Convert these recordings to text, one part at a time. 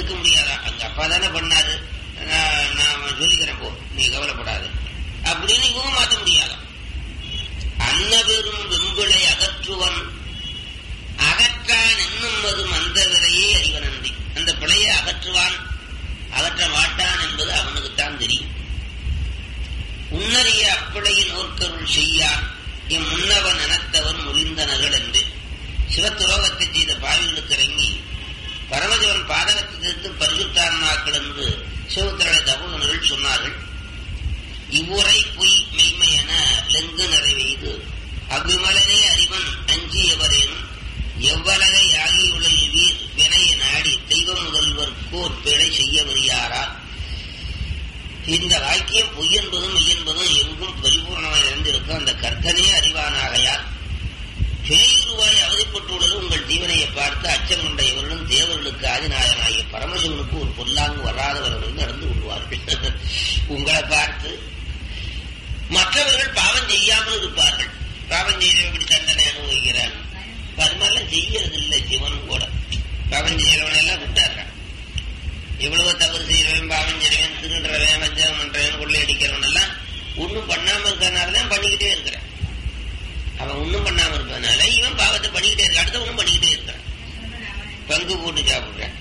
எடுக்க முடியாதா அங்க அப்பா தானே பண்ணாரு நான் நான் சொல்லிக்கிறேன் போ நீ கவலைப்படாது அப்படின்னு இவங்க மாத்த முடியாதா அன்னபெரும் வெம்பிளை அகற்றுவன் அகற்றான் என்னும் மந்தவரையே அறிவன் நன்றி அந்த பிழையை அகற்றுவான் அகற்ற மாட்டான் என்பது அவனுக்குத்தான் தெரியும் உன்னறிய அப்பிழையின் ஓர்க்கருள் செய்யான் என் முன்னவன் எனத்தவன் முழிந்தனர்கள் என்று சிவத்துரோகத்தை செய்த பாவிகளுக்கு இறங்கி பரமசிவன் பாதகத்திலிருந்து பரிசுத்தான்மாக்கள் என்று சிவத்திரளை தகுந்தவர்கள் சொன்னார்கள் இவ்வுரை பொய் மெய்மை என லெங்கு நிறைவெய்து அவ்விமலனே அறிவன் அஞ்சியவரேனும் எவ்வளகை ஆகியுள்ள வீர் வினைய நாடி தெய்வ முதல்வர்க்கோர் பிழை செய்ய வரியாரா இந்த வாக்கியம் பொய் என்பதும் மெய் என்பதும் எங்கும் பரிபூர்ணமாய் நிறைந்திருக்கும் அந்த கர்த்தனே அறிவானாகையால் பேயுருவாய் அவதிப்பட்டுள்ளது உங்கள் ஜீவனையை பார்த்து அச்சம் கொண்ட இவர்களும் தேவர்களுக்கு ஆதிநாயகனாகிய பரமசிவனுக்கு ஒரு பொல்லாங்கு வராதவர்கள் நடந்து கொள்வார்கள் உங்களை பார்த்து மற்றவர்கள் பாவம் செய்யாமல் இருப்பார்கள் பாவம் செய்தவன் இப்படி தண்டனை அனுபவிக்கிறான் அது மாதிரிலாம் செய்யறது இல்லை சிவன் கூட பாவம் செய்யறவன் எல்லாம் விட்டார்கள் எவ்வளவு தவறு செய்யறவன் பாவம் செய்யறவன் திருடுறவன் வஞ்சகம் பண்றவன் கொள்ளையடிக்கிறவன் எல்லாம் ஒன்னும் பண்ணாம இருக்கிறதுனாலதான் பண்ணிக்கிட்டே இருக்கிறான் அவன் ஒன்னும் பண்ணாம இருப்பதனால இவன் பாவத்தை பண்ணிக்கிட்டே இருக்க அடுத்த ஒன்னும் பண்ணிக்கிட்டே இருக்கிறான் பங்கு போட்டு சாப்பிடுறான்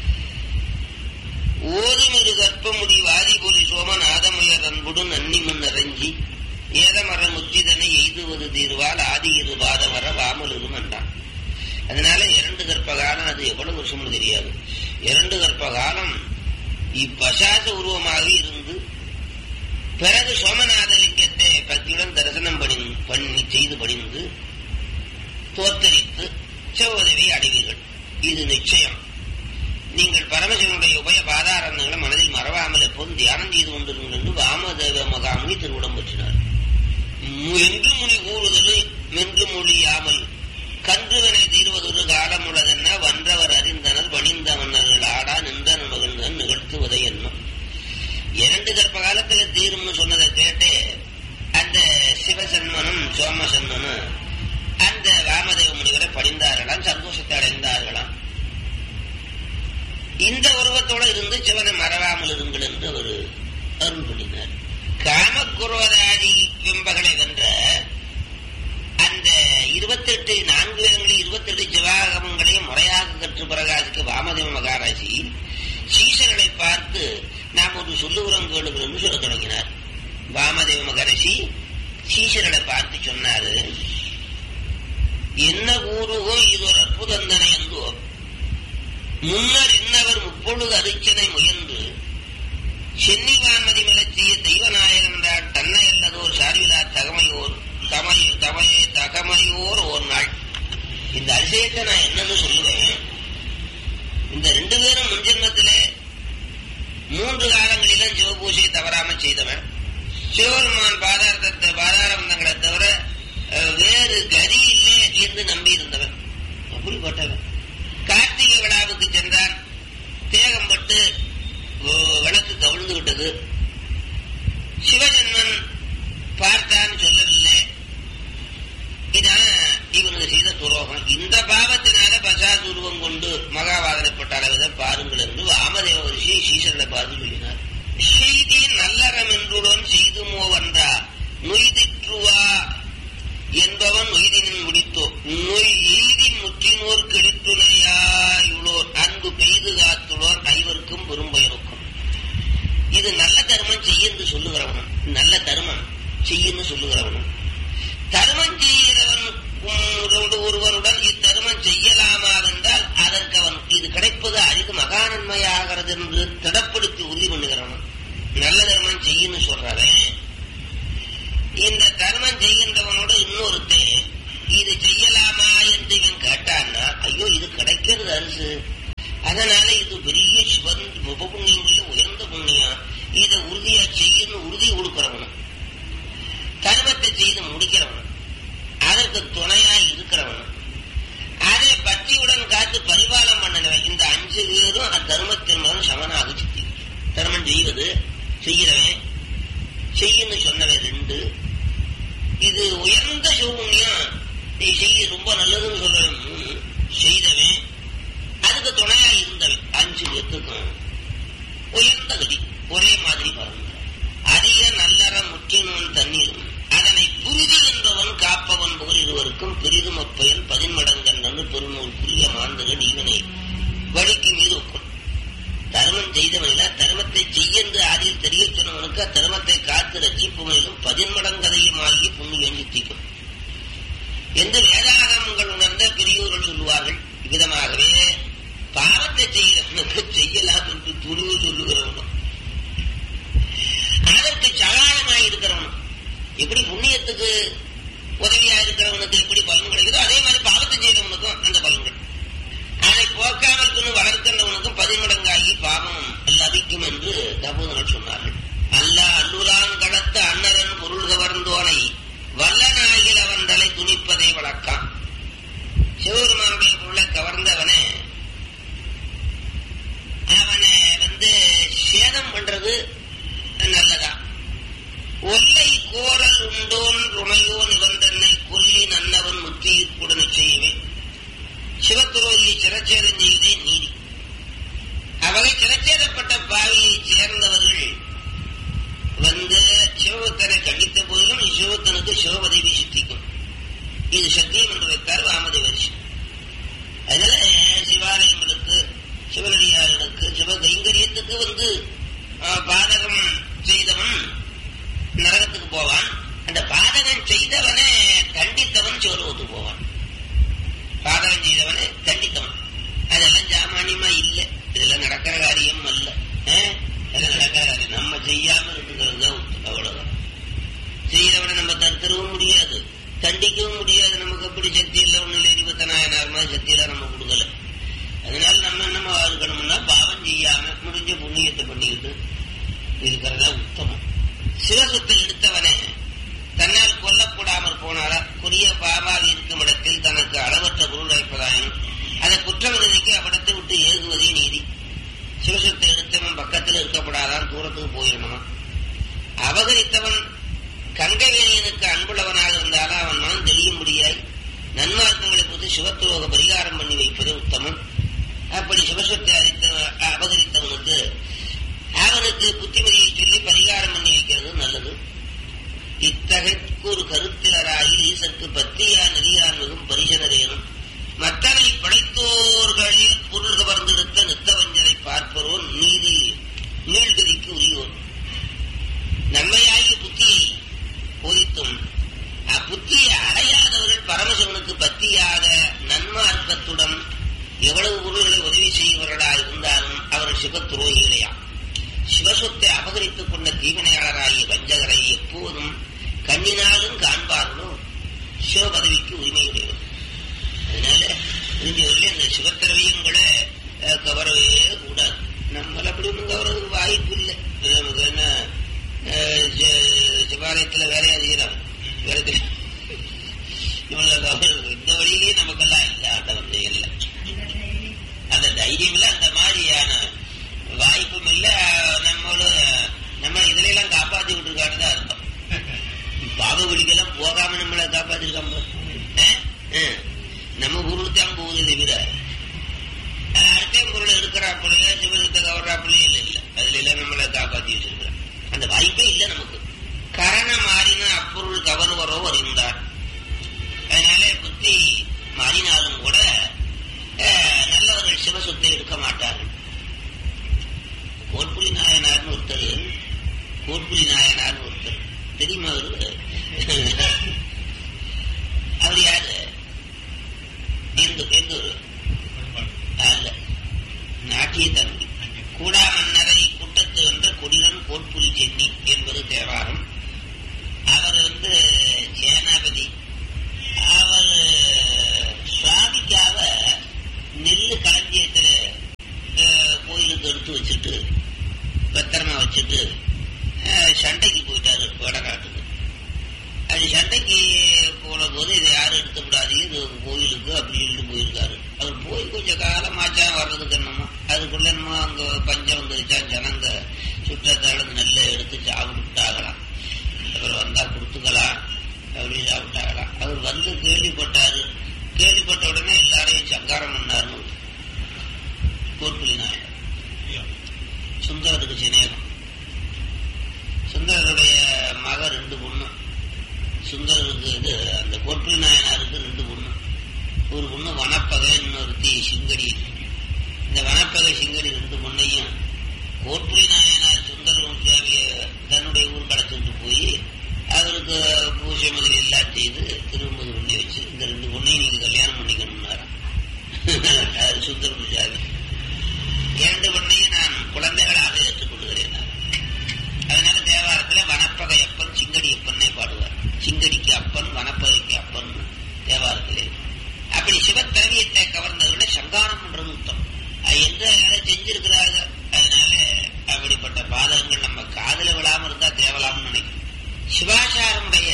ஓதும் இரு கற்பமுடி வாதி போலி சோமன் ஆதமுயர் அன்புடு நன்னி முன் நிறைஞ்சி ஏதமர முத்திதனை எய்துவது தீர்வால் ஆதி இரு பாதமர வாமலும் என்றான் அதனால இரண்டு கற்ப காலம் அது எவ்வளவு வருஷம்னு தெரியாது இரண்டு கற்ப காலம் இப்பசாச உருவமாக இருந்து பிறகு சோமநாதலிங்கத்தை பக்தியுடன் தரிசனம் பணி பண்ணி செய்து பணிந்து தோத்தரித்து சிவோதவி அடைவீர்கள் இது நிச்சயம் நீங்கள் பரமசிவனுடைய உபய பாதாரங்களை மனதில் மறவாமல் எப்போதும் தியானம் செய்து கொண்டிருங்கள் என்று வாமதேவ மகாமுனி திருவிடம் பெற்றினார் என்று முனி கூறுதல் மென்று மொழியாமல் கன்றுவனை தீர்வதொரு காலம் உள்ளதென்ன வன்றவர் அறிந்தனர் வணிந்த மன்னர்கள் ஆடா நின்றன மகிழ்ந்தன் நிகழ்த்துவதை என்னும் இரண்டு கற்ப காலத்துல தீரும்னு சொன்னதை கேட்டு அந்த சிவசன்மனும் சோமசன்மனும் அந்த ராமதேவ முனிவரை படிந்தார்களாம் சந்தோஷத்தை அடைந்தார்களாம் இந்த உருவத்தோட இருந்து சிவனை மறவாமல் இருங்கள் என்று அவர் அருள் பண்ணினார் காமக்குரோதாதி பிம்பங்களை வென்ற அந்த இருபத்தெட்டு நான்கு வேதங்களில் இருபத்தெட்டு சிவாகமங்களையும் முறையாக கற்று பிரகாசிக்க வாமதேவ மகாராசி சீசர்களை பார்த்து நாம் ஒரு சொல்லுகிறோம் கேளுகிறோம்னு சொல்ல தொடங்கினார் வாமதேவ மகரிஷி சீசர்களை பார்த்து சொன்னாரு என்ன கூறுகோ இது ஒரு அற்புதந்தனை என்றோ முன்னர் இன்னவர் முப்பொழுது அரிச்சனை முயன்று சென்னிவான்மதி மலர்ச்சிய தெய்வநாயகன் என்றால் தன்னை அல்லதோர் சார்விலா தகமையோர் தமை தமையை தகமையோர் ஒரு நாள் இந்த அதிசயத்தை நான் என்னன்னு சொல்லுவேன் இந்த ரெண்டு பேரும் முன்ஜென்மத்திலே மூன்று காலங்களிலும் சிவபூஜையை தவறாம செய்தவன் சிவபெருமான் பாதாரத்தை பாதாரபந்தங்களை தவிர வேறு கதி இல்லை என்று நம்பி இருந்தவன் அப்படிப்பட்டவன் கார்த்திகை விழாவுக்கு சென்றான் தேகம் பட்டு விளக்கு கவிழ்ந்து விட்டது சிவஜன்மன் பார்த்தான் சொல்லவில்லை இதான் இவனுக்கு செய்த துரோகம் இந்த பாவத்தினால பசாதுருவம் கொண்டு மகாவாதனைப்பட்ட அளவித பாருங்கள் என்று வாமதேவ ரிஷி சீசர்களை பார்த்து சொல்லினார் செய்தி நல்லறம் என்றுடன் செய்துமோ வந்தா நொய்திற்றுவா என்பவன் நொய்தினின் முடித்தோ நொய் எய்தின் முற்றினோர் கெடுத்துணையாயுள்ளோர் அன்பு பெய்து காத்துள்ளோர் ஐவருக்கும் பெரும்பயனுக்கும் இது நல்ல தர்மம் செய்யன்னு சொல்லுகிறவனும் நல்ல தர்மம் செய்யன்னு சொல்லுகிறவனும் தர்மம் செய்கிறவன் ஒருவனுடன் இத்தருமம் செய்யலாமா என்றால் அதற்கு அவன் இது கிடைப்பது அரிது மகாநன்மையாகிறது என்று திடப்படுத்தி உறுதி பண்ணுகிறவன் நல்ல தர்மம் செய்யன்னு சொல்றவன் இந்த தர்மம் செய்கின்றவனோட இன்னொருத்தன் இது செய்யலாமா என்று இவன் கேட்டான்னா ஐயோ இது கிடைக்கிறது அரிசு அதனால இது பெரிய சிவன் உபபுண்ணியங்களில் உயர்ந்த புண்ணியம் இதை உறுதியா செய்யணும் உறுதி கொடுக்கிறவனும் தர்மத்தை செய்து முடிக்கிறவனும் அதற்கு துணையா இருக்கிறவனும் அதை பக்தியுடன் காத்து பரிபாலம் பண்ணினவன் இந்த அஞ்சு பேரும் அத்தர்மத்தின் மூலம் சமனாக சித்தி தர்மம் செய்வது செய்கிறவன் செய்யன்னு சொன்னவன் ரெண்டு இது உயர்ந்த சிவபுண்ணியம் நீ செய்ய ரொம்ப நல்லதுன்னு சொல்றவன் மூணு செய்தவன் அதுக்கு துணையா இருந்தவன் அஞ்சு அஞ்சு பேத்துக்கும் உயர்ந்த கதி ஒரே மாதிரி பாருங்க அதிக நல்லற முற்றினோன் தண்ணீரும் அதனை புரிதி என்பவன் காப்பவன் புகழ் இருவருக்கும் பெரிதும் அப்பயன் பதின்மடங்கன்று பெருநூல் புரிய மாந்தகன் ஈவனை வழிக்கு மீது ஒக்கும் தர்மம் செய்தவனில தர்மத்தை செய்யென்று ஆதியில் தெரிய சொன்னவனுக்கு அத்தர்மத்தை காத்து ரட்சிப்புமையிலும் பதின்மடங்கதையும் ஆகி புண்ணியம் சித்திக்கும் என்று வேதாகமங்கள் உணர்ந்த பெரியோர்கள் சொல்லுவார்கள் இவ்விதமாகவே பாவத்தை செய்கிறவனுக்கு செய்யலாம் என்று துணிவு சொல்லுகிறவனும் அதற்கு சகாயமாய் இருக்கிறவனும் எப்படி புண்ணியத்துக்கு உதவியா இருக்கிறவனுக்கு எப்படி பலன் கிடைக்குதோ அதே மாதிரி பாவத்தை செய்தவனுக்கும் அந்த பலன்கள் அதை போக்காமல் பின்னு வளர்க்கின்றவனுக்கும் பதிமடங்காகி பாவம் லபிக்கும் என்று தபூதனர் சொன்னார்கள் அல்ல அல்லுரான் கடத்த அன்னரன் பொருள் கவர்ந்தோனை வல்லநாயில் அவன் தலை துணிப்பதை வழக்கம் சிவபெருமானுடைய பொருளை கவர்ந்தவனை அவனை வந்து சேதம் பண்றது நல்லதா ஒல்லை கோரல் உண்டோன் ருணையோ நிபந்தனை கொல்லி நன்னவன் முத்தியுடன் செய்யவே சிவத்துரோகியை சிரச்சேதம் செய்தே நீதி அவகை சிரச்சேதப்பட்ட பாவியை சேர்ந்தவர்கள் வந்து சிவபக்தனை கண்டித்த போதிலும் சிவபக்தனுக்கு சிவபதவி சித்திக்கும் இது சத்தியம் என்று வைத்தார் வாமதேவரிசி அதனால சிவாலயங்களுக்கு சிவனடியார்களுக்கு சிவ கைங்கரியத்துக்கு வந்து பாதகம் செய்தவன் நரகத்துக்கு போவான் அந்த பாதகம் செய்தவனை கண்டித்தவன் சிவலோகத்துக்கு போவான் பாதகம் செய்தவனை கண்டித்தவன் அதெல்லாம் சாமானியமா இல்லை இதெல்லாம் நடக்கிற காரியம் அல்ல அதெல்லாம் நடக்கிற காரியம் நம்ம செய்யாம இருக்கிறது தான் அவ்வளவுதான் செய்தவனை நம்ம தடுத்துடவும் முடியாது கண்டிக்கவும் முடியாது நமக்கு எப்படி சக்தி இல்லை ஒண்ணு இல்லை இருபத்தனாயிரம் மாதிரி சக்தியெல்லாம் நம்ம கொடுக்கல அதனால நம்ம என்னமா இருக்கணும்னா பாவம் செய்யாம முடிஞ்ச புண்ணியத்தை பண்ணிக்கிட்டு இருக்கிறதா உத்தமம் சிவசுத்தை எடுத்தவனே தன்னால் கொல்லக்கூடாமல் போனாரா கொடிய பாபாவி இருக்கும் இடத்தில் தனக்கு அளவற்ற பொருள் வைப்பதாயினும் அதை குற்றவிரதிக்கு அவ்விடத்தை விட்டு ஏகுவதே நீதி சிவசுத்தை எடுத்தவன் பக்கத்தில் இருக்கப்படாதான் தூரத்துக்கு போயிடணுமா அபகரித்தவன் கங்கைவேணியனுக்கு அன்புள்ளவனாக இருந்தாலும் அவன் மனம் தெளியும்படியாய் நன்மார்க்கங்களை பொறுத்து சிவத்துரோக பரிகாரம் பண்ணி வைப்பதே உத்தமம் அப்படி சிவசத்தை அறித்த அபகரித்தவனுக்கு அவனுக்கு புத்திமதியை சொல்லி பரிகாரம் பண்ணி வைக்கிறது நல்லது இத்தகைக்கு ஒரு கருத்திலராகி ஈசற்கு பத்தியா நெறியான்வதும் பரிசனரேனும் மற்றனை படைத்தோர்களில் பொருள் கவர்ந்தெடுத்த நித்தவஞ்சனை பார்ப்பரோன் நீதி நீழ்கதிக்கு உரியோர் நன்மையாகிய புத்தியை போதித்தும் அப்புத்தியை அடையாதவர்கள் பரமசிவனுக்கு பத்தியாக நன்மார்க்கத்துடன் எவ்வளவு பொருள்களை உதவி செய்வர்களாக இருந்தாலும் அவர் சிவ துரோகிகளையாம் சிவசொத்தை அபகரித்துக் கொண்ட தீவினையாளராகிய வஞ்சகரை எப்போதும் கண்ணினாலும் காண்பார்களோ சிவபதவிக்கு உரிமையுடையவர் அதனால முடிஞ்சவர்களே அந்த சிவத்திரவியங்களை கவரவே கூடாது நம்மள அப்படி ஒன்றும் கவரதுக்கு வாய்ப்பு இல்லை நமக்கு என்ன சிவாலயத்துல வேலையா செய்யறாங்க வேற இவங்க இந்த வழியிலேயே நமக்கெல்லாம் இல்லை ஆண்டவன் செய்யல அந்த தைரியம் இல்லை அந்த மாதிரியான வாய்ப்பும் இல்ல நம்மளும் நம்ம இதுல எல்லாம் காப்பாத்தி விட்டுருக்கான்னு தான் அர்த்தம் பாப வழிக்கெல்லாம் போகாம நம்மளை காப்பாத்திருக்காம நம்ம பொருள் தான் போகுது தவிர அடுத்த பொருள் எடுக்கிறாப்புலையோ சிவசத்தை கவர்றாப்புலையோ இல்லை இல்லை அதுல எல்லாம் நம்மளை காப்பாத்தி வச்சிருக்கிறோம் அந்த வாய்ப்பே இல்லை நமக்கு கரண மாறின அப்பொருள் கவர்வரோ அறிந்தார் அதனால புத்தி மாறினாலும் கூட நல்லவர்கள் சிவசொத்தை எடுக்க மாட்டார்கள் கோட்புலி நாயனார்னு ஒருத்தர் கோட்புலி நாயனார்னு ஒருத்தர் தெரியுமா அவரு அவர் யாரு எந்த எந்த ஒரு அல்ல நாட்டிய தம்பி கூடா மன்னரை கூட்டத்து வந்த கொடிடன் கோட்புலி சென்னி என்பது தேவாரம் அவர் வந்து சேனாபதி அவர் சுவாமிக்காக நெல்லு களஞ்சியத்துல கோயிலுக்கு எடுத்து வச்சுட்டு பத்திரமா வச்சுட்டு சண்டைக்கு போயிட்டாரு வடநாட்டுக்கு அது சண்டைக்கு போன போது இதை யாரும் எடுக்க கூடாது இது கோயிலுக்கு அப்படி சொல்லிட்டு போயிருக்காரு அவர் போய் கொஞ்சம் காலம் ஆச்சா வர்றதுக்கு என்னமோ அதுக்குள்ள என்னமோ அங்க பஞ்சம் வந்துருச்சா ஜனங்க சுற்றத்தால நெல்லை எடுத்து சாப்பிட்டாகலாம் அப்புறம் வந்தா கொடுத்துக்கலாம் அப்படி சாப்பிட்டாகலாம் அவர் வந்து கேள்விப்பட்டாரு கேள்விப்பட்ட உடனே எல்லாரையும் சங்காரம் பண்ணாருன்னு கோட்புலி நாயகர் சுந்தரருக்கு சிநேகம் சுந்தரருடைய மக ரெண்டு பொண்ணு சுந்தரருக்கு இது அந்த கோட்புலி நாயனாருக்கு ரெண்டு பொண்ணு ஒரு பொண்ணு வனப்பகை இன்னொருத்தி சிங்கடி இந்த வனப்பகை சிங்கடி ரெண்டு பொண்ணையும் கோட்புலி நாயனார் சுந்தர சுவாமிய தன்னுடைய ஊருக்கு அழைச்சிட்டு போய் அவருக்கு பூஜை முதல் எல்லாம் செய்து திரும்பது பண்ணி வச்சு இந்த ரெண்டு பொண்ணையும் நீங்க கல்யாணம் பண்ணிக்கணும்னாராம் அது சுந்தர சுவாமி இரண்டு பொண்ணையும் நான் குழந்தைகளாக ஏற்றுக்கொள்கிறேன் அதனால தேவாரத்துல வனப்பகை அப்பன் சிங்கடி அப்பன்னே பாடுவார் சிங்கடிக்கு அப்பன் வனப்பகைக்கு அப்பன் தேவாரத்திலே அப்படி சிவத்திரவியத்தை கவர்ந்தவர்களை சங்காரம் பண்றது உத்தம் அது எந்த வேலை செஞ்சிருக்கிறாங்க அதனால அப்படிப்பட்ட பாதகங்கள் நம்ம காதல விழாம இருந்தா தேவலாம்னு நினைக்கிறோம் சிவாச்சாரமுடைய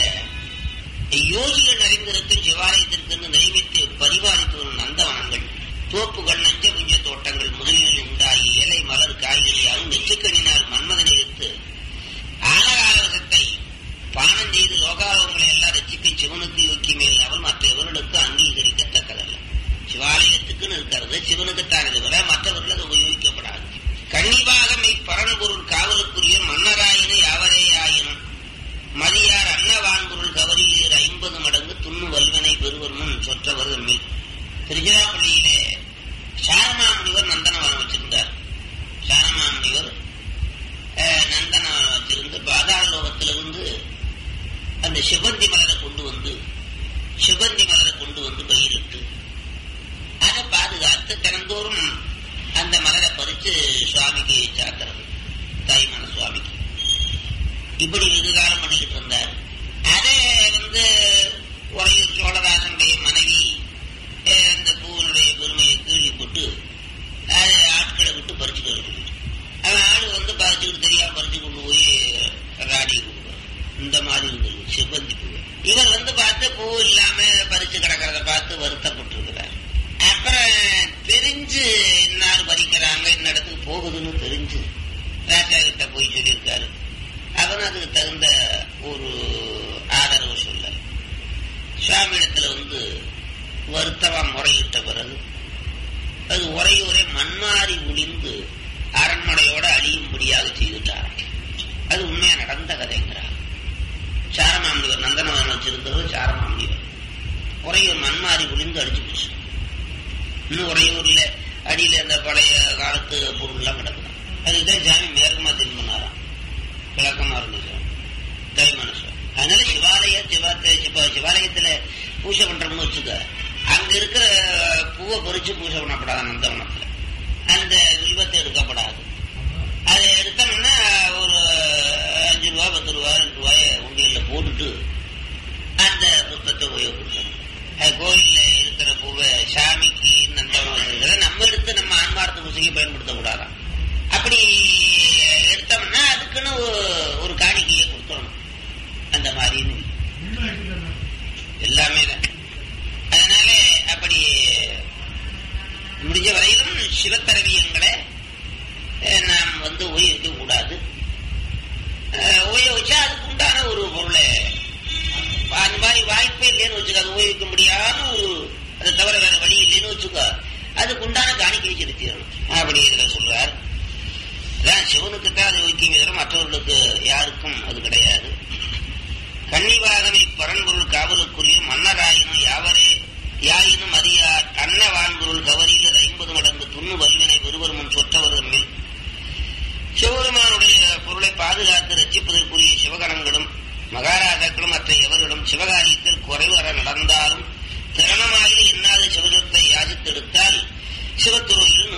யோகிகள் அறிந்திருக்கும் சிவாலயத்திற்கு நியமித்து பரிபாலித்து வரும் நந்தவனங்கள் தோப்புகள் நஞ்ச புஞ்ச தோட்டங்கள் முதலில் உண்டாகி இலை மலர் காய்கறியாகவும் நெச்சுக்கணினால் மன்மதனை எடுத்து ஆனகாலவசத்தை பானம் செய்து லோகாலோகங்களை எல்லாம் ரசிக்கும் சிவனுக்கு யோக்கியமே இல்லாமல் மற்ற எவர்களுக்கு அங்கீகரிக்கத்தக்கதல்ல சிவாலயத்துக்குன்னு இருக்கிறது சிவனுக்குத்தான் தவிர மற்றவர்கள் அது உபயோகிக்கப்படாது கன்னிபாகமை பரன்பொருள் காவலுக்குரிய மன்னராயினு யாவரே ஆயினும் மதியார் அன்னவான்பொருள் கவரியில் ஐம்பது மடங்கு துண்ணு வல்வனை பெறுவர் முன் சொற்றவர் தம்மில் திருச்சிராப்பள்ளியிலே சாரமாமுனிவர் நந்தனவனம் வச்சிருந்தார் சாரமாமுனிவர் நந்தனவனம் வச்சிருந்து பாதாள லோகத்திலிருந்து அந்த சிவந்தி மலரை கொண்டு வந்து சிவந்தி மலரை கொண்டு வந்து பயிரிட்டு அதை பாதுகாத்து தினந்தோறும் அந்த மலரை பறித்து சுவாமிக்கு சாத்துறது தாய்மான சுவாமிக்கு இப்படி வெகு காலம் பண்ணிக்கிட்டு இருந்தார் அதை வந்து உறையூர் சோழதாசனுடைய மனைவி அந்த பூவனுடைய பெருமையை கேள்விப்பட்டு அதை ஆட்களை விட்டு பறிச்சுட்டு வர சொல்லிட்டு அவன் ஆளு வந்து பறிச்சுக்கிட்டு தெரியாம பறிச்சு கொண்டு போய் ராடி கொடுக்குறான் இந்த மாதிரி இருந்தது செவ்வந்தி பூ இவர் வந்து பார்த்து பூ இல்லாம பறிச்சு கிடக்கிறத பார்த்து வருத்தப்பட்டிருக்கிறார் அப்புறம் தெரிஞ்சு இன்னார் பறிக்கிறாங்க இந்த இடத்துக்கு போகுதுன்னு தெரிஞ்சு ராஜா கிட்ட போய் சொல்லியிருக்காரு அவன் அதுக்கு தகுந்த ஒரு ஆதரவு சொல்ல சுவாமியிடத்துல வந்து வருத்தமா முறையிட்ட பிறகு அது உரையுரை மண்மாறி முடிந்து அரண்மனையோட அழியும்படியாக செய்துட்டார் அது உண்மையா நடந்த கதைங்கிறார் சாரமாமுனிவர் நந்தனவன் வச்சிருந்தவர் சாரமாமுனிவர் உறையூர் மண்மாறி முடிந்து அடிச்சு போச்சு இன்னும் உறையூர்ல அடியில அந்த பழைய காலத்து பொருள்லாம் கிடக்குதான் அதுதான் சாமி மேற்கமா திரும்பினாராம் கிழக்கமா இருந்துச்சு கை மனசு அதனால சிவாலய சிவாத்த சிவ சிவாலயத்துல பூஜை பண்றோம்னு வச்சுக்க அங்க இருக்கிற பூவை பறிச்சு பூஜை பண்ணப்படாது நந்தவனத்துல அந்த வில்வத்தை எடுக்கப்படாது அதை எடுத்தோம்னா ஒரு அஞ்சு ரூபா பத்து ரூபா ரெண்டு ரூபாய உண்டியல்ல போட்டுட்டு அந்த புத்தத்தை உபயோகப்படுத்தணும் கோயில்ல இருக்கிற பூவை சாமிக்கு நந்தவனம் வச்சிருக்கிறத நம்ம எடுத்து நம்ம ஆன்மார்த்த பூசைக்கு பயன்படுத்தக்கூடாதாம் அப்படி எடுத்தோம்னா அதுக்குன்னு ஒரு காணிக்கையை கொடுத்துடணும் அந்த மாதிரின்னு எல்லாமே தான் அதனால அப்படி முடிஞ்ச வரையிலும் சிவத்தரவியங்களை நாம் வந்து உபயோகிக்க கூடாது உபயோகிச்சா அதுக்கு உண்டான ஒரு பொருளை அந்த மாதிரி வாய்ப்பே இல்லைன்னு வச்சுக்க அது உபயோகிக்க முடியாத ஒரு அதை தவிர வேற வழி இல்லைன்னு வச்சுக்கோ அதுக்கு உண்டான காணிக்கை செலுத்திடணும் அப்படி இதுல சொல்றார் அதான் சிவனுக்கு தான் அது யோக்கியம் தவிர மற்றவர்களுக்கு யாருக்கும் அது கிடையாது கன்னிவாகமை பரன்பொருள் காவலுக்குரிய மன்னராயினும் யாவரே யாயினும் அதியார் அன்னவான்பொருள் கவரியில் ஐம்பது மடங்கு துண்ணு வல்வினை பெருவர் முன் சொற்றவர் தம்மில் சிவபெருமானுடைய பொருளை பாதுகாத்து ரசிப்பதற்குரிய சிவகணங்களும் மகாராஜாக்களும் மற்ற எவர்களும் சிவகாரியத்தில் குறைவர நடந்தாலும் திறனமாயில் எண்ணாத சிவகத்தை யாசித்தெடுத்தால் சிவத்துறையில்